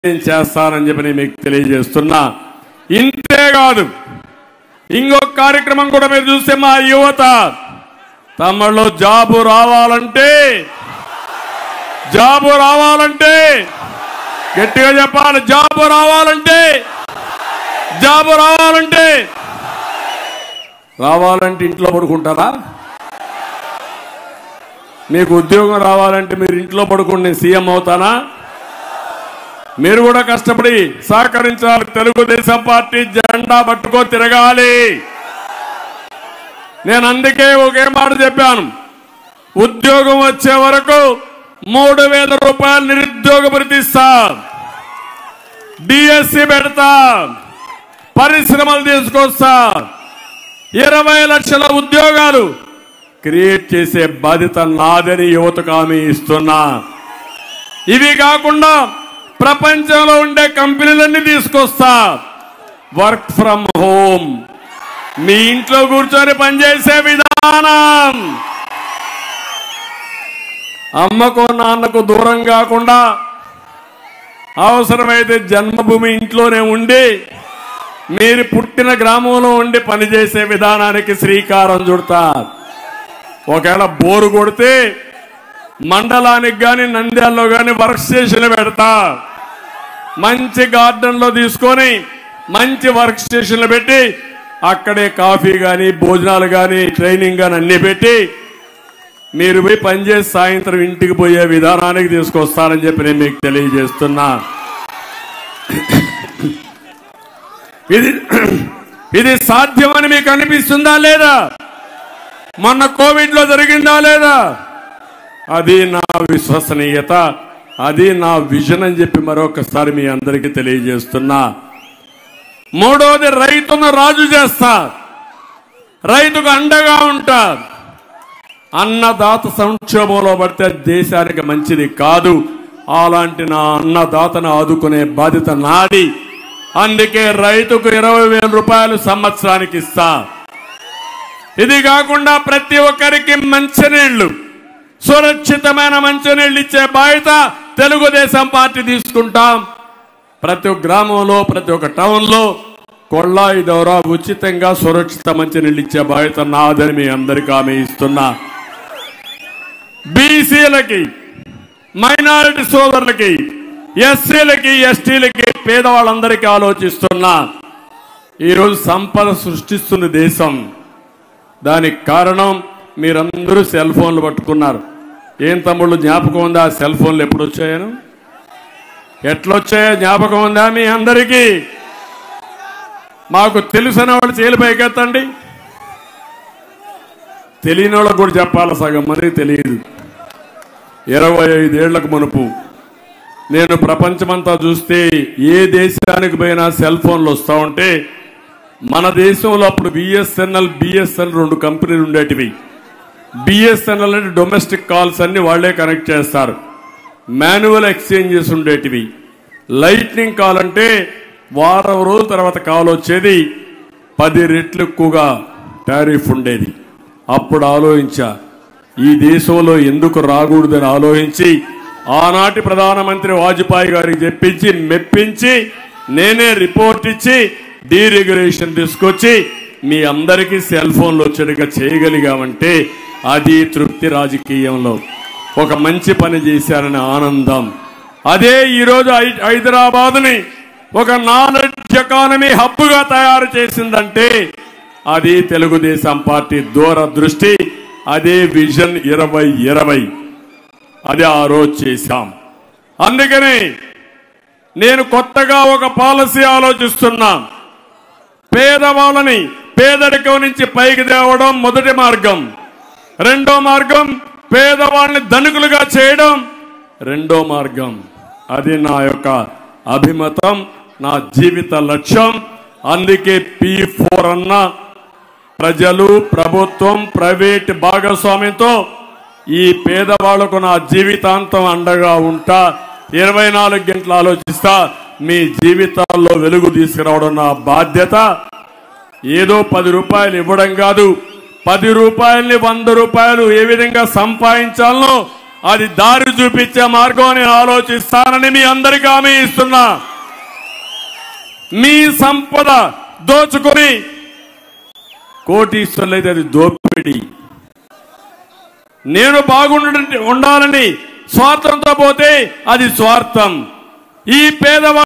నేను చేస్తానని చెప్పి నేను మీకు తెలియజేస్తున్నా ఇంతే కాదు ఇంకొక కార్యక్రమం కూడా మీరు చూస్తే మా యువత తమలో జాబు రావాలంటే జాబు రావాలంటే గట్టిగా చెప్పాలి జాబు రావాలంటే జాబు రావాలంటే రావాలంటే ఇంట్లో పడుకుంటారా మీకు ఉద్యోగం రావాలంటే మీరు ఇంట్లో పడుకుని నేను సీఎం అవుతానా మీరు కూడా కష్టపడి సహకరించాలి తెలుగుదేశం పార్టీ జెండా పట్టుకో తిరగాలి నేను అందుకే ఒకే మాట చెప్పాను ఉద్యోగం వచ్చే వరకు మూడు వేల రూపాయలు నిరుద్యోగ భృతి ఇస్తా డిఎస్సి పెడతా పరిశ్రమలు తీసుకొస్తా ఇరవై లక్షల ఉద్యోగాలు క్రియేట్ చేసే బాధ్యత నాదని యువతకు హామీ ఇస్తున్నా ఇవి కాకుండా ప్రపంచంలో ఉండే కంపెనీలన్నీ తీసుకొస్తా వర్క్ ఫ్రమ్ హోమ్ మీ ఇంట్లో కూర్చొని పనిచేసే విధానం అమ్మకు నాన్నకు దూరం కాకుండా అవసరమైతే జన్మభూమి ఇంట్లోనే ఉండి మీరు పుట్టిన గ్రామంలో ఉండి పనిచేసే విధానానికి శ్రీకారం చుడతా ఒకవేళ బోరు కొడితే మండలానికి గాని నంద్యాలలో గాని వర్క్ స్టేషన్ పెడతా మంచి గార్డెన్ లో తీసుకొని మంచి వర్క్ స్టేషన్లు పెట్టి అక్కడే కాఫీ గాని భోజనాలు గాని ట్రైనింగ్ గాని అన్ని పెట్టి మీరు పోయి పనిచేసి సాయంత్రం ఇంటికి పోయే విధానానికి తీసుకొస్తానని చెప్పి నేను మీకు తెలియజేస్తున్నా ఇది ఇది సాధ్యమని మీకు అనిపిస్తుందా లేదా మొన్న కోవిడ్ లో జరిగిందా లేదా అది నా విశ్వసనీయత అది నా విజన్ అని చెప్పి మరొకసారి మీ అందరికీ తెలియజేస్తున్నా మూడవది రైతును రాజు చేస్తా రైతుకు అండగా ఉంటా అన్నదాత సంక్షోభంలో పడితే దేశానికి మంచిది కాదు అలాంటి నా అన్నదాతను ఆదుకునే బాధ్యత నాది అందుకే రైతుకు ఇరవై వేల రూపాయలు సంవత్సరానికి ఇస్తా ఇది కాకుండా ప్రతి ఒక్కరికి మంచినీళ్లు సురక్షితమైన మంచినీళ్ళు ఇచ్చే బాధ్యత తెలుగుదేశం పార్టీ తీసుకుంటాం ప్రతి ఒక్క గ్రామంలో ప్రతి ఒక్క టౌన్ లో కొళ్ళాయి ద్వారా ఉచితంగా సురక్షిత మంచినీళ్ళు ఇచ్చే బాధ్యత నాదని మీ అందరికీ హామీ ఇస్తున్నా బీసీలకి మైనారిటీ సోదరులకి ఎస్సీలకి ఎస్టీలకి పేదవాళ్ళందరికీ ఆలోచిస్తున్నా ఈరోజు సంపద సృష్టిస్తున్న దేశం దానికి కారణం మీరందరూ సెల్ ఫోన్లు పట్టుకున్నారు ఏం తమ్ముళ్ళు జ్ఞాపకం ఉందా ఆ సెల్ ఫోన్లు ఎప్పుడు వచ్చాయను ఎట్లొచ్చాయో జ్ఞాపకం ఉందా మీ అందరికీ మాకు తెలిసిన వాళ్ళు చేలు పైకెత్తండి తెలియని వాళ్ళకు కూడా చెప్పాలి సగం మందికి తెలియదు ఇరవై ఐదేళ్లకు మునుపు నేను ప్రపంచమంతా చూస్తే ఏ దేశానికి పోయినా సెల్ ఫోన్లు వస్తా ఉంటే మన దేశంలో అప్పుడు బిఎస్ఎన్ఎల్ బిఎస్ఎన్ రెండు కంపెనీలు ఉండేటివి బిఎస్ఎన్ఎల్ అంటే డొమెస్టిక్ కాల్స్ అన్ని వాళ్లే కనెక్ట్ చేస్తారు మాన్యువల్ ఎక్స్చేంజెస్ ఉండేటివి లైట్నింగ్ కాల్ అంటే వారం రోజుల తర్వాత కాల్ వచ్చేది పది రెట్లు ఎక్కువగా టారిఫ్ ఉండేది అప్పుడు ఆలోచించా ఈ దేశంలో ఎందుకు రాకూడదని ఆలోచించి ఆనాటి ప్రధానమంత్రి వాజ్పేయి గారికి చెప్పించి మెప్పించి నేనే రిపోర్ట్ ఇచ్చి డీరెగ్యులేషన్ తీసుకొచ్చి మీ అందరికీ సెల్ ఫోన్లు వచ్చేట్టుగా చేయగలిగామంటే అది తృప్తి రాజకీయంలో ఒక మంచి పని చేశారనే ఆనందం అదే ఈరోజు హై- హైదరాబాద్ని ఒక నాలెడ్జ్ ఎకానమీ హబ్గా తయారు చేసిందంటే అది తెలుగుదేశం పార్టీ దూరదృష్టి అదే విజన్ ఇరవై ఇరవై అది ఆ రోజు చేశాం అందుకని నేను కొత్తగా ఒక పాలసీ ఆలోచిస్తున్నా పేదవాళ్ళని పేదరికం నుంచి పైకి తేవడం మొదటి మార్గం రెండో మార్గం పేదవాళ్ళని ధనికులుగా చేయడం రెండో మార్గం అది నా యొక్క అభిమతం నా జీవిత లక్ష్యం అందుకే పి ఫోర్ అన్న ప్రజలు ప్రభుత్వం ప్రైవేట్ భాగస్వామ్యంతో ఈ పేదవాళ్లకు నా జీవితాంతం అండగా ఉంటా ఇరవై నాలుగు గంటలు ఆలోచిస్తా మీ జీవితాల్లో వెలుగు తీసుకురావడం నా బాధ్యత ఏదో పది రూపాయలు ఇవ్వడం కాదు పది రూపాయల్ని వంద రూపాయలు ఏ విధంగా సంపాదించాలనో అది దారి చూపించే మార్గం నేను ఆలోచిస్తానని మీ అందరికీ హామీ ఇస్తున్నా మీ సంపద దోచుకొని కోటీశ్వర్లైతే అది దోపిడి నేను బాగుండ ఉండాలని స్వార్థంతో పోతే అది స్వార్థం ఈ పేదవాడు